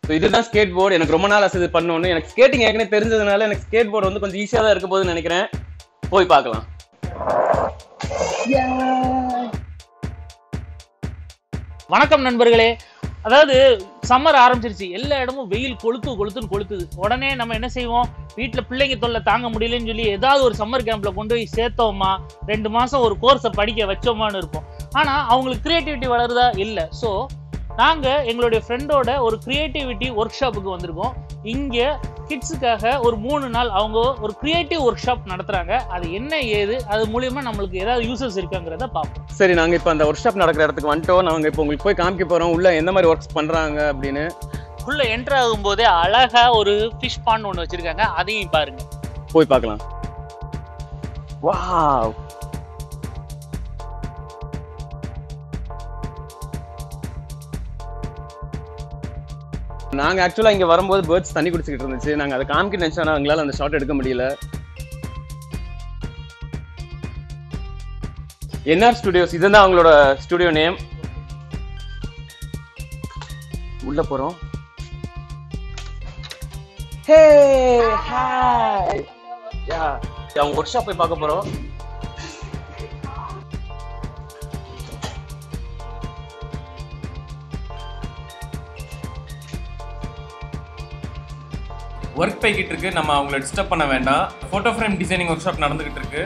so இதுதான் skate board எனக்கு ரொம்ப நாள் ஆசை இது பண்ணணும்னு எனக்கு ஸ்கேட்டிங் ஏற்கனவே தெரிஞ்சதுனால எனக்கு ஸ்கேட் போர்டு வந்து கொஞ்சம் ஈஸியாக தான் இருக்க போகுதுன்னு நினைக்கிறேன் போய் பார்க்கலாம் வணக்கம் நண்பர்களே அதாவது சம்மர் ஆரம்பிச்சிருச்சு எல்லா இடமும் வெயில் கொளுத்து கொளுத்துன்னு கொளுத்துது உடனே நம்ம என்ன செய்வோம் வீட்டில் பிள்ளைங்க தொல்லை தாங்க முடியலன்னு சொல்லி ஏதாவது ஒரு சம்மர் கேம்ப்ல கொண்டு போய் சேர்த்தோமா ரெண்டு மாசம் ஒரு கோர்ஸை படிக்க வச்சோமான்னு இருப்போம் ஆனா அவங்களுக்கு கிரியேட்டிவிட்டி வளருதா இல்லை ஸோ நாங்க எங்களுடைய ஃப்ரெண்டோட ஒரு கிரியேட்டிவிட்டி ஒர்க் ஷாப்புக்கு வந்திருக்கோம் இங்க கிட்ஸுக்காக ஒரு மூணு நாள் அவங்க ஒரு கிரியேட்டிவ் ஒர்க் ஷாப் நடத்துறாங்க அது என்ன ஏது அது மூலியமா நம்மளுக்கு ஏதாவது யூசஸ் இருக்காங்கிறத பார்ப்போம் சரி நாங்கள் இப்போ அந்த ஒர்க் ஷாப் நடக்கிற இடத்துக்கு வந்துட்டோம் நாங்கள் இப்போ உங்களுக்கு போய் காமிக்க போகிறோம் உள்ள எந்த மாதிரி ஒர்க்ஸ் பண்ணுறாங்க அப்படின்னு உள்ள என்டர் ஆகும்போதே அழகா ஒரு ஃபிஷ் பாண்ட் ஒன்று வச்சிருக்காங்க அதையும் பாருங்க போய் பார்க்கலாம் வாவ் நாங்கள் ஆக்சுவலாக இங்கே வரும்போது பேர்ட்ஸ் தண்ணி குடிச்சிக்கிட்டு இருந்துச்சு நாங்கள் அதை காமிக்க நினச்சோன்னா எங்களால் அந்த ஷாட் எடுக்க முடியல என்ஆர் ஸ்டுடியோஸ் இதுதான் அவங்களோட ஸ்டுடியோ நேம் உள்ள போகிறோம் ஹே ஹாய் யா அவங்க ஒர்க் ஷாப் போய் பார்க்க போகிறோம் ஒர்க் போய்கிட்டு இருக்கு நம்ம அவங்கள டிஸ்டர்ப் பண்ண வேண்டாம் photo frame designing workshop நடந்துகிட்டு இருக்கு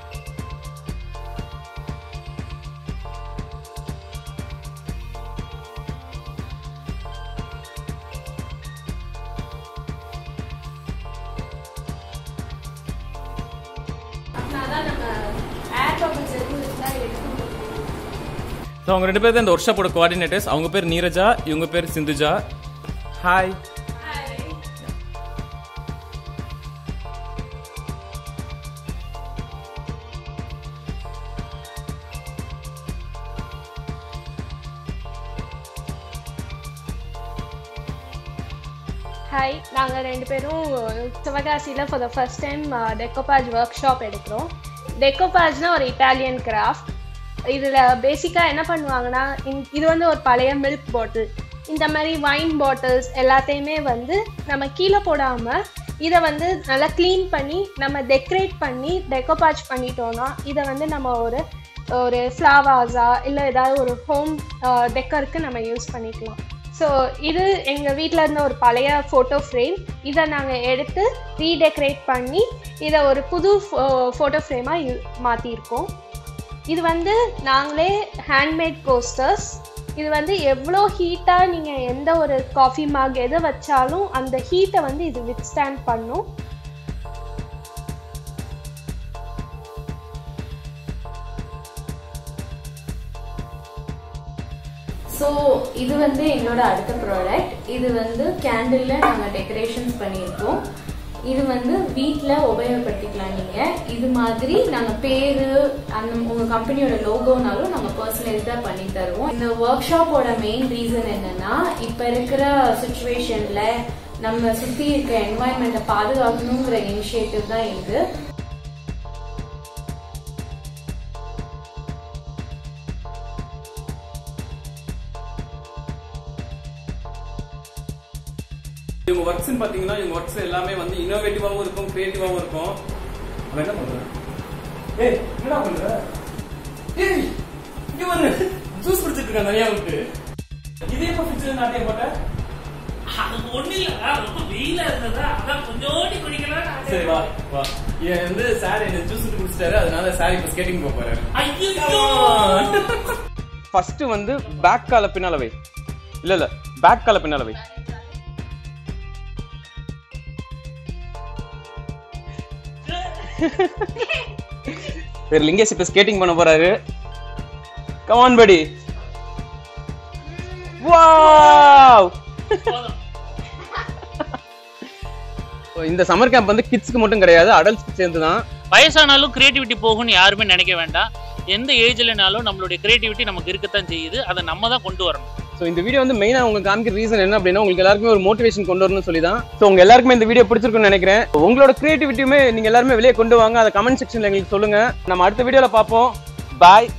அதனால நம்ம ஏர் பபிள்ஸ் எதுவும் இருந்தா எடுக்க முடியும் ஸோ அவங்க ரெண்டு பேர் தான் இந்த ஒர்க் ஷாப்போட கோஆர்டினேட்டர்ஸ் அவங்க பேர் நீரஜா இவங்க பேர் சிந்துஜா ஹாய் ஹாய் நாங்கள் ரெண்டு பேரும் சிவகாசியில் for the first time decoupage workshop எடுக்கிறோம் டெக்கோபாஜ்னா ஒரு இட்டாலியன் கிராஃப்ட் இதில் பேசிக்காக என்ன பண்ணுவாங்கன்னா இந்- இது வந்து ஒரு பழைய மில்க் பாட்டில் இந்த மாதிரி வைன் பாட்டில்ஸ் எல்லாத்தையுமே வந்து நம்ம கீழே போடாமல் இதை வந்து நல்லா க்ளீன் பண்ணி நம்ம டெக்கரேட் பண்ணி டெக்கோபாஜ் பண்ணிட்டோம்னா இதை வந்து நம்ம ஒரு ஒரு ஃப்ளாவாஸா இல்லை ஏதாவது ஒரு ஹோம் டெக்கருக்கு நம்ம யூஸ் பண்ணிக்கலாம் ஸோ இது எங்கள் வீட்டில் இருந்த ஒரு பழைய ஃபோட்டோ ஃப்ரேம் இதை நாங்கள் எடுத்து ரீடெக்கரேட் பண்ணி இதை ஒரு புது ஃபோட்டோ ஃப்ரேமாக மாற்றிருக்கோம் இது வந்து நாங்களே ஹேண்ட்மேட் கோஸ்டர்ஸ் இது வந்து எவ்வளோ ஹீட்டாக நீங்கள் எந்த ஒரு காஃபி மக் எதை வச்சாலும் அந்த ஹீட்டை வந்து இது வித்ஸ்டாண்ட் பண்ணும் ஸோ இது வந்து எங்களோட அடுத்த ப்ராடக்ட் இது வந்து கேண்டில்ல நாங்கள் டெக்கரேஷன்ஸ் பண்ணியிருக்கோம் இது வந்து வீட்டில் உபயோகப்படுத்திக்கலாம் நீங்கள் இது மாதிரி நாங்கள் பேர் அந்த உங்கள் கம்பெனியோட லோகோனாலும் நாங்கள் பர்சனலைஸ்டாக பண்ணி தருவோம் இந்த ஒர்க் ஷாப்போட மெயின் ரீசன் என்னன்னா இப்போ இருக்கிற சுச்சுவேஷனில் நம்ம சுற்றி இருக்க என்வாயன்மெண்ட்டை பாதுகாக்கணுங்கிற இனிஷியேட்டிவ் தான் இது இவங்க ஒர்க்ஸ் பாத்தீங்கன்னா இவங்க ஒர்க்ஸ் எல்லாமே வந்து இன்னோவேட்டிவாவும் இருக்கும் கிரியேட்டிவாவும் இருக்கும் அவன் என்ன பண்ற ஏய் என்னடா பண்ற ஏய் இங்க வந்து ஜூஸ் குடிச்சிட்டு இருக்கான் நிறைய விட்டு இதே எப்ப ஃபிட்ஜ் நாட்டியம் போட்ட அதுக்கு ஒண்ணு இல்ல ரொம்ப வெயிலா இருந்ததா அதான் கொஞ்சோண்டி குடிக்கலாம் சரி வா வா இவன் வந்து சார் என்ன ஜூஸ் விட்டு குடிச்சிட்டாரு அதனால சார் இப்ப ஸ்கேட்டிங் போக போறாரு ஃபர்ஸ்ட் வந்து பேக் கால பின்னால வை இல்ல இல்ல பேக் கால பின்னால வை வேற லிங்கேஷ் இப்ப ஸ்கேட்டிங் பண்ண போறாரு கமான் படி வாவ் இந்த சம்மர் கேம்ப் வந்து கிட்ஸ்க்கு மட்டும் கிடையாது அடல்ட்ஸ்க்கு சேர்ந்து தான் வயசானாலும் கிரியேட்டிவிட்டி போகும்னு யாருமே நினைக்க வேண்டாம் எந்த ஏஜ்லனாலும் நம்மளுடைய கிரியேட்டிவிட்டி நமக்கு இருக்கத்தான் செய்யுது அதை நம்ம தான் கொண்டு வரணும் ஸோ இந்த வீடியோ வந்து மெயினாக உங்களுக்கு காமிக்கிற ரீசன் என்ன அப்படின்னா உங்களுக்கு எல்லாருக்குமே ஒரு மோட்டிவேஷன் கொண்டு வரணும்னு சொல்லி தான் ஸோ உங்க எல்லாருக்குமே இந்த வீடியோ பிடிச்சிருக்கும்னு நினைக்கிறேன் உங்களோட கிரியேட்டிவிட்டியுமே நீங்க எல்லாருமே வெளியே கொண்டு வாங்க அதை கமெண்ட் செக்ஷன்ல எங்களுக்கு சொல்லுங்க நம்ம அடுத்த வீடியோல பார்ப்போம் பாய்